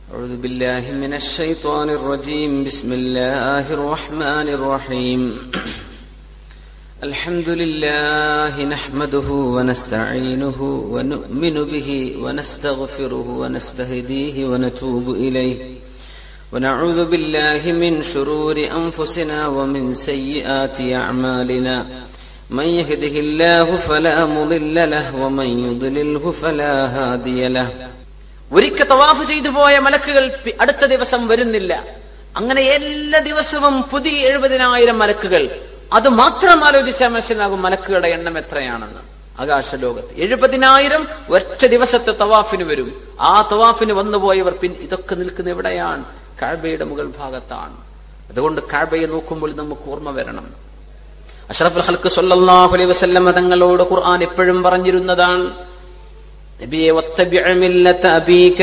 أعوذ بالله من الشيطان الرجيم بسم الله الرحمن الرحيم الحمد لله نحمده ونستعينه ونؤمن به ونستغفره ونستهديه ونتوب إليه ونعوذ بالله من شرور أنفسنا ومن سيئات أعمالنا من يهده الله فلا مضل له ومن يضلله فلا هادي له ഒരിക്കൽ തവാഫ് ചെയ്തു പോയ മലക്കുകൾ പി- അടുത്ത ദിവസം വരുന്നില്ല അങ്ങനെ എല്ലാ ദിവസവും പുതിയ എഴുപതിനായിരം മലക്കുകൾ അത് മാത്രം ആലോചിച്ചാൽ മനസ്സിലാകും മലക്കുകളുടെ എണ്ണം എത്രയാണെന്ന് ആകാശലോകത്ത് എഴുപതിനായിരം ഒറ്റ ദിവസത്തെ തവാഫിന് വരും ആ തവാഫിന് വന്നുപോയവർ പിൻ ഇതൊക്കെ നിൽക്കുന്ന എവിടെയാണ് കാഴ്ബയുടെ മുകൾ ഭാഗത്താണ് അതുകൊണ്ട് കാഴ്ബയെ നോക്കുമ്പോൾ നമുക്ക് ഓർമ്മ വരണം അഷ്റഫുൽ ഹൽക്ക് സല്ലല്ലാഹു അലൈഹി വസല്ലമ തങ്ങളോട് ഖുർആൻ എപ്പോഴും പറഞ്ഞിരുന്നതാണ് നബിയെ വത്തബിഅ മില്ലത അബീക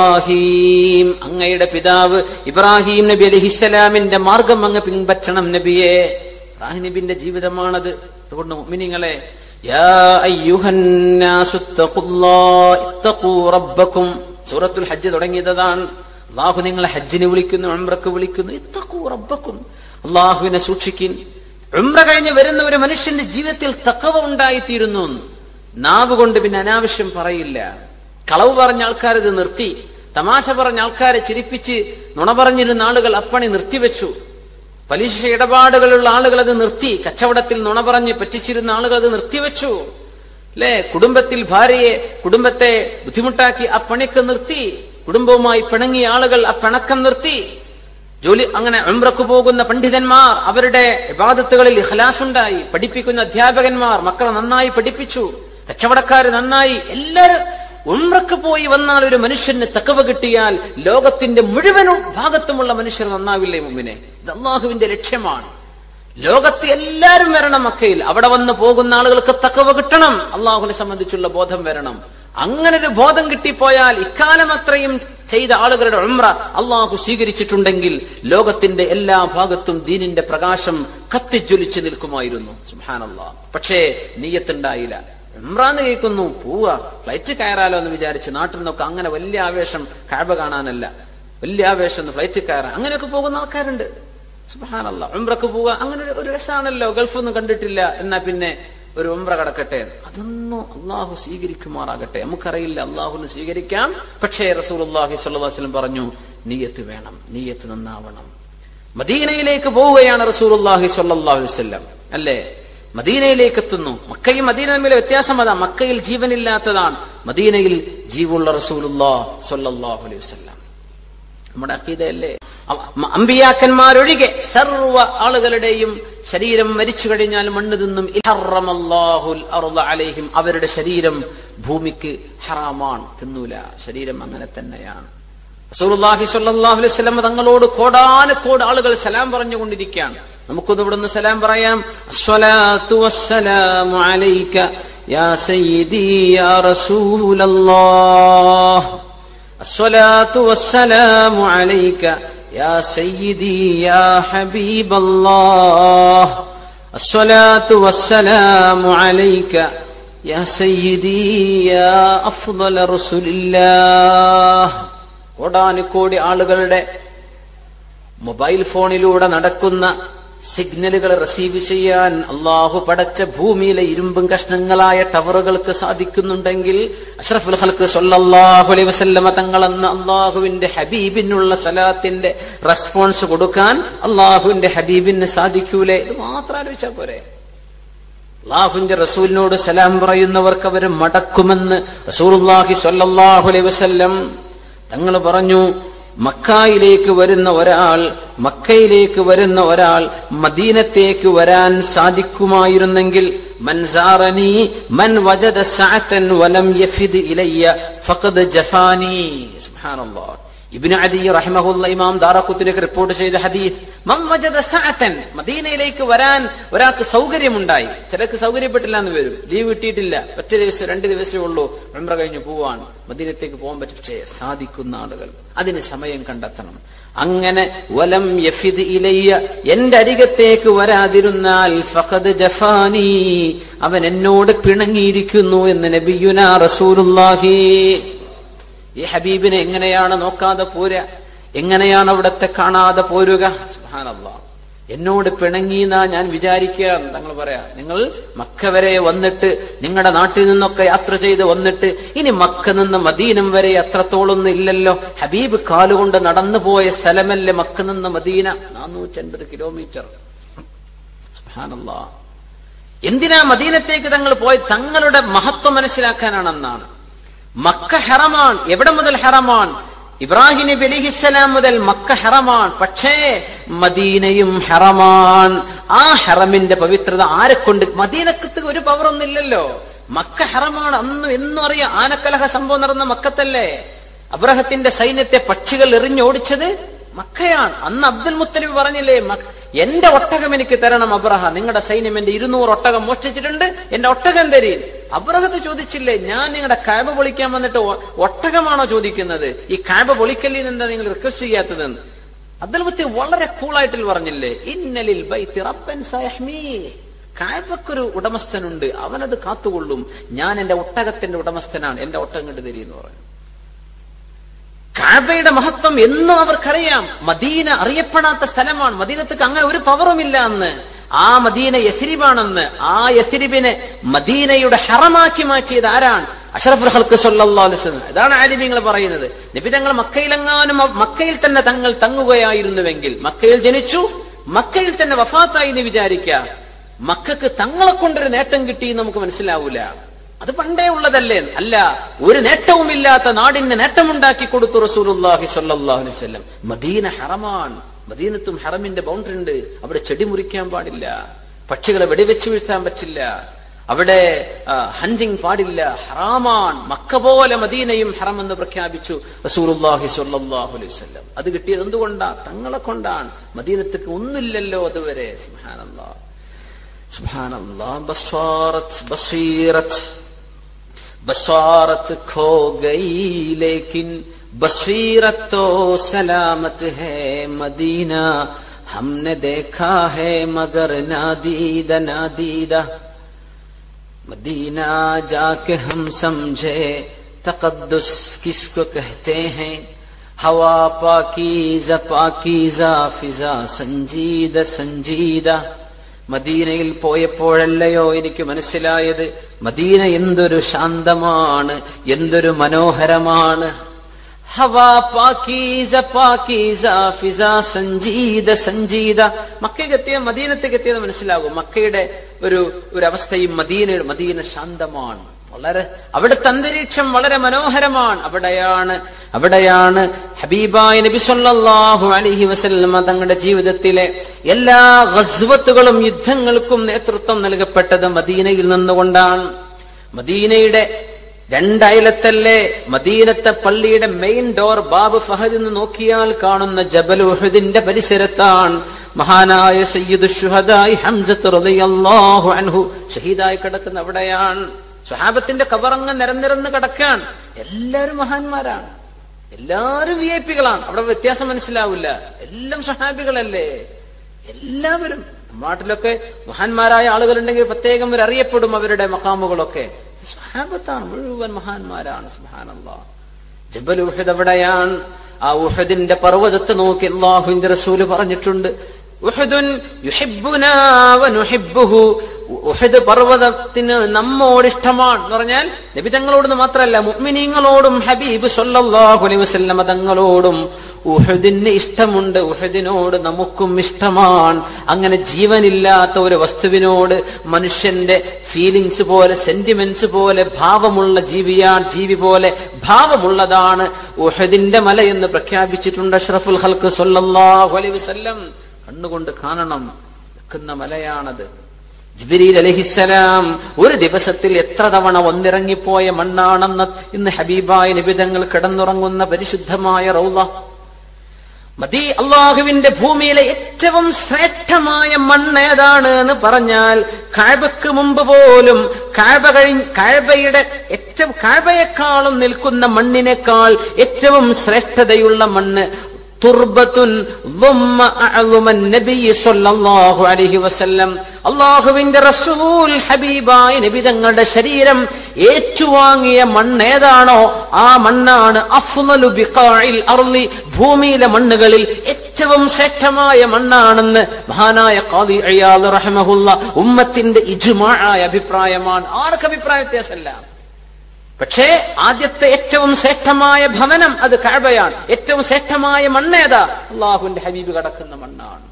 ഇബ്രാഹിം അങ്ങയുടെ പിതാവ് ഇബ്രാഹിം നബി അലൈഹിസ്സലാമിന്റെ മാർഗം അങ്ങ് പിൻപറ്റണം നബിയെ ഇബ്രാഹിം നബിന്റെ ജീവിതമാണത് അതുകൊണ്ട് മുഅ്മിനീങ്ങളെ യാ അയ്യുഹന്നാസു ഇത്തഖുല്ലാഹ് ഇത്തഖൂ റബ്ബക്കും സൂറത്തുൽ ഹജ്ജ് തുടങ്ങിയതാണ് അള്ളാഹു നിങ്ങളെ ഹജ്ജിന് വിളിക്കുന്നു ഉംറക്ക് വിളിക്കുന്നു ഇത്തഖൂ റബ്ബക്കും അള്ളാഹുവിനെ സൂക്ഷിക്കിൻ ഉംറ കഴിഞ്ഞ് വരുന്ന ഒരു മനുഷ്യന്റെ ജീവിതത്തിൽ തക്കവ ഉണ്ടായിത്തീരുന്നു എന്ന്. നാവ് കൊണ്ട് പിന്നെ അനാവശ്യം പറയില്ല കളവ് പറഞ്ഞ ആൾക്കാർ ഇത് നിർത്തി തമാശ പറഞ്ഞ ആൾക്കാരെ ചിരിപ്പിച്ച് നുണ പറഞ്ഞിരുന്ന ആളുകൾ അപ്പണി നിർത്തിവെച്ചു പലിശ ഇടപാടുകളുള്ള ആളുകൾ അത് നിർത്തി കച്ചവടത്തിൽ നുണ പറഞ്ഞ് പറ്റിച്ചിരുന്ന ആളുകൾ അത് നിർത്തിവെച്ചു അല്ലെ കുടുംബത്തിൽ ഭാര്യയെ കുടുംബത്തെ ബുദ്ധിമുട്ടാക്കി ആ പണിക്ക് നിർത്തി കുടുംബവുമായി പിണങ്ങിയ ആളുകൾ ആ പിണക്കം നിർത്തി ജോലി അങ്ങനെ ഉംറക്ക് പോകുന്ന പണ്ഡിതന്മാർ അവരുടെ വിവാദത്തുകളിൽ ഇഖ്ലാസ് ഉണ്ടായി പഠിപ്പിക്കുന്ന അധ്യാപകന്മാർ മക്കളെ നന്നായി പഠിപ്പിച്ചു കച്ചവടക്കാര് നന്നായി എല്ലാരും ഉംറക്ക് പോയി വന്നാൽ ഒരു മനുഷ്യന് തക്കവ കിട്ടിയാൽ ലോകത്തിന്റെ മുഴുവൻ ഭാഗത്തുമുള്ള മനുഷ്യർ നന്നാവില്ലേ മുമ്പിനെ ഇത് അള്ളാഹുവിന്റെ ലക്ഷ്യമാണ് ലോകത്ത് എല്ലാരും വരണം മക്കയിൽ അവിടെ വന്ന് പോകുന്ന ആളുകൾക്ക് തക്കവ കിട്ടണം അള്ളാഹുവിനെ സംബന്ധിച്ചുള്ള ബോധം വരണം അങ്ങനെ ഒരു ബോധം കിട്ടിപ്പോയാൽ ഇക്കാലം അത്രയും ചെയ്ത ആളുകളുടെ ഉംറ അള്ളാഹു സ്വീകരിച്ചിട്ടുണ്ടെങ്കിൽ ലോകത്തിന്റെ എല്ലാ ഭാഗത്തും ദീനിന്റെ പ്രകാശം കത്തിജ്വലിച്ചു നിൽക്കുമായിരുന്നു സുഹാനല്ലാ പക്ഷേ നീയത്തുണ്ടായില്ല ഉംറാന്ന് കേൾക്കുന്നു പോവുക ഫ്ലൈറ്റ് കയറാലോ എന്ന് വിചാരിച്ച് നാട്ടിൽ നിന്നൊക്കെ അങ്ങനെ വലിയ ആവേശം കാഴ്ച കാണാനല്ല വലിയ ആവേശം ഒന്ന് ഫ്ലൈറ്റ് കയറാൻ അങ്ങനെയൊക്കെ പോകുന്ന ആൾക്കാരുണ്ട് സുബാനല്ല ഉംറക്ക് പോവുക അങ്ങനെ ഒരു- ഒരു രസമാണല്ലോ ഗൾഫൊന്നും കണ്ടിട്ടില്ല എന്നാ പിന്നെ ഒരു ഉംറ കടക്കട്ടെ അതൊന്നും അള്ളാഹു സ്വീകരിക്കുമാറാകട്ടെ നമുക്കറിയില്ല അള്ളാഹുന് സ്വീകരിക്കാം പക്ഷേ റസൂൽ അള്ളാഹി സ്വല്ലം പറഞ്ഞു നീയത്ത് വേണം നീയത്ത് നന്നാവണം മദീനയിലേക്ക് പോവുകയാണ് റസൂൽ അള്ളാഹി സ്വല്ലല്ലാഹു അലൈഹി വസല്ലം അല്ലേ മദീനയിലേക്ക് എത്തുന്നു മക്കയും മദീന തമ്മിലെ വ്യത്യാസം അതാ മക്കയിൽ ജീവനില്ലാത്തതാണ് മദീനയിൽ ജീവുള്ള റസൂലുല്ലാ സ്വല്ലല്ലാഹു അലൈഹി വസല്ലം നമ്മുടെ അക്കീതയല്ലേ അ- അമ്പിയാക്കന്മാരൊഴികെ സർവ്വ ആളുകളുടെയും ശരീരം മരിച്ചു കഴിഞ്ഞാൽ മണ്ണ് തിന്നും ഇഹറമല്ലാഹുൽ അർള അലൈഹിം അവരുടെ ശരീരം ഭൂമിക്ക് ഹറാമാണ് തിന്നൂല ശരീരം അങ്ങനെ തന്നെയാണ് റസൂലുള്ളാഹി സ്വല്ലല്ലാഹു അലൈഹി വസല്ലം തങ്ങളോട് കോടാനുകോട് ആളുകൾ സലാം പറഞ്ഞുകൊണ്ടിരിക്കുകയാണ് നമുക്കൊന്ന് ഇവിടുന്ന് സലാം പറയാം അസ്സലാത്തു വസ്സലാമു അലൈക യാ സയ്യിദി യാ റസൂലല്ലാഹ് الصلاة والسلام عليك يا سيدي يا حبيب الله الصلاة والسلام عليك يا سيدي يا أفضل رسول الله കോടാനുകോടി ആളുകളുടെ മൊബൈൽ ഫോണിലൂടെ നടക്കുന്ന സിഗ്നലുകൾ റിസീവ് ചെയ്യാൻ അള്ളാഹു പടച്ച ഭൂമിയിലെ ഇരുമ്പും കഷ്ണങ്ങളായ ടവറുകൾക്ക് സാധിക്കുന്നുണ്ടെങ്കിൽ അഷ്റഫുൽ ഹൽക്ക് സല്ലല്ലാഹു അലൈഹി വസല്ലമ തങ്ങളെന്ന അള്ളാഹുവിന്റെ ഹബീബിനുള്ള സലാത്തിന്റെ റെസ്പോൺസ് കൊടുക്കാൻ അള്ളാഹുവിന്റെ ഹബീബിന് സാധിക്കൂലേ ഇത് മാത്രം ആലോചിച്ചാൽ പോരെ അള്ളാഹുവിന്റെ റസൂലിനോട് സലാം പറയുന്നവർക്ക് അവർ മടക്കുമെന്ന് റസൂലുള്ളാഹി സ്വല്ലല്ലാഹു അലൈഹി വസല്ലം തങ്ങൾ പറഞ്ഞു മക്കായിലേക്ക് വരുന്ന ഒരാൾ മക്കയിലേക്ക് വരുന്ന ഒരാൾ മദീനത്തേക്ക് വരാൻ സാധിക്കുമായിരുന്നെങ്കിൽ മൻ സാറനി മൻ വജദ സഅതൻ വലം യഫിദ് ഇലയ്യ ഫഖദ് ജഫാനി സുബ്ഹാനല്ലാഹ് ഇബ്നു അദി റഹിമഹുല്ല ഇമാം ദാറഖുത്തിനൊക്കെ റിപ്പോർട്ട് ചെയ്ത ഹദീസ് മൻ വജദ സഅതൻ മദീനയിലേക്ക് വരാൻ ഒരാൾക്ക് സൗകര്യമുണ്ടായി ചിലർക്ക് സൗകര്യപ്പെട്ടില്ല എന്ന് വരും ലീവ് കിട്ടിയിട്ടില്ല ഒറ്റ ദിവസം രണ്ട് ദിവസമേ ഉള്ളൂ ഉംറ കഴിഞ്ഞ് പോവാണ് മദീനത്തേക്ക് പോകാൻ പറ്റും പക്ഷേ സാധിക്കുന്ന ആളുകൾ അതിന് സമയം കണ്ടെത്തണം അങ്ങനെ വലം യഫിദ് ഇലയ്യ എന്റെ അരികത്തേക്ക് വരാതിരുന്നാൽ ഫഖദ് ജഫാനി അവൻ എന്നോട് പിണങ്ങിയിരിക്കുന്നു എന്ന് നബിയുന റസൂലുള്ളാഹി ഈ ഹബീബിനെ എങ്ങനെയാണ് നോക്കാതെ പോരുക എങ്ങനെയാണ് അവിടത്തെ കാണാതെ പോരുക സുബ്ഹാനല്ലാ എന്നോട് പിണങ്ങിന്നാ ഞാൻ വിചാരിക്കുക തങ്ങൾ പറയാ നിങ്ങൾ മക്ക വരെ വന്നിട്ട് നിങ്ങളുടെ നാട്ടിൽ നിന്നൊക്കെ യാത്ര ചെയ്ത് വന്നിട്ട് ഇനി മക്ക നിന്ന് മദീനം വരെ അത്രത്തോളൊന്നും ഇല്ലല്ലോ ഹബീബ് കാലുകൊണ്ട് നടന്നു പോയ സ്ഥലമല്ലേ മക്ക നിന്ന് മദീന നാനൂറ്റൻപത് കിലോമീറ്റർ സുബ്ഹാനല്ലാ എന്തിനാ മദീനത്തേക്ക് തങ്ങൾ പോയി തങ്ങളുടെ മഹത്വം മനസ്സിലാക്കാനാണെന്നാണ് മക്ക ഹറമാൻ എവിടെ മുതൽ ഹറമാൻ ഇബ്രാഹിം നബി അലിഹിസ്സലാം മുതൽ മക്ക ഹറമാൻ പക്ഷേ മദീനയും ഹറമാൻ ആ ഹറമിന്റെ പവിത്രത ആരെ കൊണ്ട് മദീനക്കത്ത് ഒരു പവറൊന്നില്ലല്ലോ മക്ക ഹറമാണ് അന്നും എന്നും അറിയാം ആനക്കലഹ സംഭവം നടന്ന മക്കത്തല്ലേ അബ്രഹത്തിന്റെ സൈന്യത്തെ പക്ഷികൾ എറിഞ്ഞോടിച്ചത് മക്കയാണ് അന്ന് അബ്ദുൽ മുത്തലിബ് പറഞ്ഞില്ലേ മക്ക- എന്റെ ഒട്ടകം എനിക്ക് തരണം അബ്രഹ നിങ്ങളുടെ സൈന്യം എന്റെ ഇരുന്നൂറ് ഒട്ടകം മോഷ്ടിച്ചിട്ടുണ്ട് എന്റെ ഒട്ടകം തരീൻ അബ്രഹത്ത് ചോദിച്ചില്ലേ ഞാൻ നിങ്ങളുടെ കാബ പൊളിക്കാൻ വന്നിട്ട് ഒ- ഒട്ടകമാണോ ചോദിക്കുന്നത് ഈ കാബ പൊളിക്കലിൽ എന്താ നിങ്ങൾ റിക്വസ്റ്റ് ചെയ്യാത്തതെന്ന് അബ്ദുൽ മുത്തലിബ് വളരെ കൂളായിട്ട് പറഞ്ഞില്ലേ ഇന്നലിൽ ബൈത്തി റബ്ബൻ സയഹ്മീ കാഴ്ബക്കൊരു ഉടമസ്ഥനുണ്ട് അവനത് കാത്തുകൊള്ളും ഞാൻ എന്റെ ഒട്ടകത്തിന്റെ ഉടമസ്ഥനാണ് എന്റെ ഒട്ടകം കണ്ടു തരീന്ന് പറഞ്ഞു കാബയുടെ മഹത്വം എന്നും അവർക്കറിയാം മദീന അറിയപ്പെടാത്ത സ്ഥലമാണ് മദീനത്തേക്ക് അങ്ങനെ ഒരു പവറുമില്ല അന്ന് ആ മദീന യസിരിബാണെന്ന് ആ യസിരിബിനെ മദീനയുടെ ഹറമാക്കി മാറ്റിയത് ആരാണ് അഷറഫുൽ ഹൽക്ക് സല്ലല്ലാഹു അലൈഹി വസല്ലം ഇതാണ് ആലിമീങ്ങൾ പറയുന്നത് നബി തങ്ങൾ മക്കയിലെങ്ങാനും അവ- മക്കയിൽ തന്നെ തങ്ങൾ തങ്ങുകയായിരുന്നുവെങ്കിൽ മക്കയിൽ ജനിച്ചു മക്കയിൽ തന്നെ വഫാത്തായി എന്ന് വിചാരിക്കുക മക്കൾക്ക് തങ്ങളെ കൊണ്ടൊരു നേട്ടം കിട്ടി എന്ന് നമുക്ക് മനസ്സിലാവൂല അത് പണ്ടേ ഉള്ളതല്ലേ അല്ല ഒരു നേട്ടവുമില്ലാത്ത നാടിന് നേട്ടമുണ്ടാക്കി കൊടുത്തു റസൂലുള്ളാഹി സ്വല്ലല്ലാഹു അലൈഹി വസല്ലം മദീന ഹറമാൻ മദീനത്തും ഹറമിന്റെ ബൗണ്ടറി ഉണ്ട് അവിടെ ചെടി മുറിക്കാൻ പാടില്ല പക്ഷികളെ വെടിവെച്ച് വീഴ്ത്താൻ പറ്റില്ല അവിടെ ഹഞ്ചിങ് പാടില്ല ഹറാമാൻ മക്ക പോലെ മദീനയും ഹറം എന്ന് പ്രഖ്യാപിച്ചു റസൂലുള്ളാഹി സ്വല്ലല്ലാഹു അലൈഹി വസല്ലം അത് കിട്ടിയത് എന്തുകൊണ്ടാ തങ്ങളെ കൊണ്ടാണ് മദീനത്തേക്ക് ഒന്നുമില്ലല്ലോ അതുവരെ സുബ്ഹാനല്ലാഹ് സുബ്ഹാനല്ലാഹ് ബസ്വാറത്ത് ബസീറത്ത് बसारत खो गई लेकिन बसीरत तो सलामत है मदीना हमने देखा है मगर नादीदा नादीदा मदीना जाके हम समझे तकद्दुस किसको कहते हैं हवा पाकीजा पाकीजा फिजा संजीद संजीदा മദീനയിൽ പോയപ്പോഴല്ലയോ എനിക്ക് മനസ്സിലായത് മദീന എന്തൊരു ശാന്തമാണ് എന്തൊരു മനോഹരമാണ് ഹവാ പാക്കീസ പാക്കീസ ഫിസ സഞ്ജീത സഞ്ജീത മക്കയ്ക്ക് എത്തിയ മദീനത്തേക്ക് എത്തിയത് മനസ്സിലാകും മക്കയുടെ ഒരു ഒരു അവസ്ഥയും മദീനയുടെ മദീന ശാന്തമാണ് വളരെ അവിടുത്തെ അന്തരീക്ഷം വളരെ മനോഹരമാണ് അവിടെയാണ് അവിടെയാണ് ഹബീബായ നബി സല്ലല്ലാഹു അലൈഹി വസല്ലമ തങ്ങളുടെ ജീവിതത്തിലെ എല്ലാ ഗസ്വത്തുകളും യുദ്ധങ്ങൾക്കും നേതൃത്വം നൽകപ്പെട്ടത് മദീനയിൽ നിന്നുകൊണ്ടാണ് മദീനയുടെ രണ്ടയലത്തല്ലേ മദീനത്തെ പള്ളിയുടെ മെയിൻ ഡോർ ബാബ് ഫഹദ് എന്ന് നോക്കിയാൽ കാണുന്ന ജബൽ ഉഹദിന്റെ പരിസരത്താണ് മഹാനായ സയ്യിദ് ഷുഹദായി ഹംസത്ത് റളിയല്ലാഹു അൻഹു ഷഹീദായി കിടക്കുന്ന അവിടെയാണ് സ്വഹാബത്തിന്റെ കവറങ്ങ് നിരന്നിരന്ന് കിടക്കാൻ എല്ലാവരും മഹാന്മാരാണ് എല്ലാവരും വി ഐ പികളാണ് അവിടെ വ്യത്യാസം മനസ്സിലാവില്ല എല്ലാം സ്വഹാബികളല്ലേ എല്ലാവരും നാട്ടിലൊക്കെ മഹാന്മാരായ ആളുകളുണ്ടെങ്കിൽ പ്രത്യേകം ഒരു അറിയപ്പെടും അവരുടെ മക്കാമുകളൊക്കെ സ്വഹാബത്താണ് മുഴുവൻ മഹാന്മാരാണ് സുഹാനല്ലാ ജബൽ ഉഹദ് എവിടെയാണ് ആ ഉഹദിന്റെ പർവ്വതത്തെ നോക്കി അള്ളാഹുവിന്റെ റസൂല് പറഞ്ഞിട്ടുണ്ട് ഉഹദുൻ യുഹിബ്ബുനാ വനുഹിബ്ബുഹു ഉഹദ് പർവ്വതത്തിന് നമ്മോട് ഇഷ്ടമാണ് എന്ന് പറഞ്ഞാൽ നബി തങ്ങളോട് മാത്രമല്ല മുഅ്മിനീങ്ങളോടും ഹബീബ് സല്ലല്ലാഹു അലൈഹി വസല്ലമ തങ്ങളോടും ഉഹദിന് ഇഷ്ടമുണ്ട് ഉഹദിനോട് നമുക്കും ഇഷ്ടമാണ് അങ്ങനെ ജീവനില്ലാത്ത ഒരു വസ്തുവിനോട് മനുഷ്യന്റെ ഫീലിങ്സ് പോലെ സെന്റിമെന്റ്സ് പോലെ ഭാവമുള്ള ജീവിയാൻ ജീവി പോലെ ഭാവമുള്ളതാണ് ഉഹദിന്റെ മല എന്ന് പ്രഖ്യാപിച്ചിട്ടുണ്ട് അഷ്റഫുൽ ഹൽക്ക് സല്ലല്ലാഹു അലൈഹി വസല്ലം കണ്ണുകൊണ്ട് കാണണം നിൽക്കുന്ന മലയാണത് ജിബിരിൽ അലഹിസലാം ഒരു ദിവസത്തിൽ എത്ര തവണ ഒന്നിറങ്ങിപ്പോയ മണ്ണാണെന്ന് ഇന്ന് ഹബീബായ നിബിതങ്ങൾ കിടന്നുറങ്ങുന്ന പരിശുദ്ധമായ റൗള മദീ അള്ളാഹുവിന്റെ ഭൂമിയിലെ ഏറ്റവും ശ്രേഷ്ഠമായ മണ്ണ് ഏതാണ് എന്ന് പറഞ്ഞാൽ കാഴ്ബക്ക് മുമ്പ് പോലും കാഴ്ബ കഴിഞ്ഞ് കാഴ്ബയുടെ ഏറ്റവും കാഴ്ബയെക്കാളും നിൽക്കുന്ന മണ്ണിനേക്കാൾ ഏറ്റവും ശ്രേഷ്ഠതയുള്ള മണ്ണ് തുർബത്തുൻ ضم أعظم النبي صلى الله عليه وسلم അള്ളാഹുവിന്റെ റസൂൽ ഹബീബായ നബി തങ്ങളുടെ ശരീരം ഏറ്റുവാങ്ങിയ മണ്ണ് ഏതാണോ ആ മണ്ണാണ് അഫ്ളലു ബിഖാഇൽ അർളി ഭൂമിയിലെ മണ്ണുകളിൽ ഏറ്റവും ശ്രേഷ്ഠമായ മണ്ണാണെന്ന് മഹാനായ ഖാദി അയ്യാദ് റഹ്മഹുല്ല ഉമ്മത്തിന്റെ ഇജ്മാആയ അഭിപ്രായമാണ് ആർക്ക് അഭിപ്രായ വ്യത്യാസമല്ല പക്ഷേ ആദ്യത്തെ ഏറ്റവും ശ്രേഷ്ഠമായ ഭവനം അത് കഴബയാണ് ഏറ്റവും ശ്രേഷ്ഠമായ മണ്ണേതാ അള്ളാഹുവിന്റെ ഹബീബ് കടക്കുന്ന മണ്ണാണ്